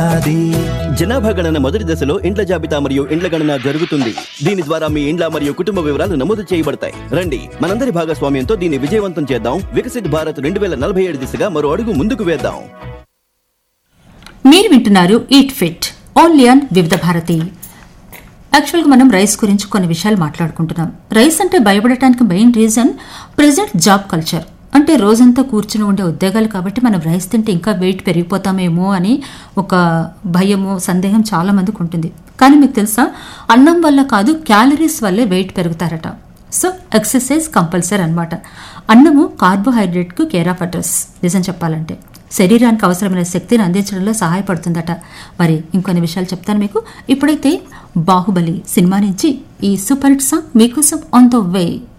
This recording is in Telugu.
అది జనాభా గణన మొదటి దశలో ఇండ్ల జాబితా మరియు ఇండ్ల గణన జరుగుతుంది దీని ద్వారా మీ ఇండ్ల మరియు కుటుంబ వివరాలు నమోదు చేయబడతాయి రండి మనందరి భాగస్వామ్యంతో దీన్ని విజయవంతం చేద్దాం వికసిత్ భారత్ రెండు వేల నలభై ఏడు దిశగా మరో అడుగు ముందుకు వేద్దాం మీరు వింటున్నారు ఈట్ ఫిట్ ఓన్లీ ఆన్ వివిధ భారతి యాక్చువల్గా మనం రైస్ గురించి కొన్ని విషయాలు మాట్లాడుకుంటున్నాం రైస్ అంటే భయపడటానికి main reason present job culture అంటే రోజంతా కూర్చుని ఉండే ఉద్యోగాలు కాబట్టి మనం రైస్ తింటే ఇంకా వెయిట్ పెరిగిపోతామేమో అని ఒక భయము సందేహం చాలా మందికి ఉంటుంది కానీ మీకు తెలుసా అన్నం వల్ల కాదు క్యాలరీస్ వల్లే వెయిట్ పెరుగుతారట సో ఎక్సర్సైజ్ కంపల్సరీ అనమాట అన్నము కార్బోహైడ్రేట్కు కేర్ ఆఫ్ అడ్రస్ నిజం చెప్పాలంటే శరీరానికి అవసరమైన శక్తిని అందించడంలో సహాయపడుతుందట మరి ఇంకొన్ని విషయాలు చెప్తాను మీకు ఇప్పుడైతే బాహుబలి సినిమా నుంచి ఈ సూపర్ హిట్ సాంగ్ మీకోసం ఆన్ ద వే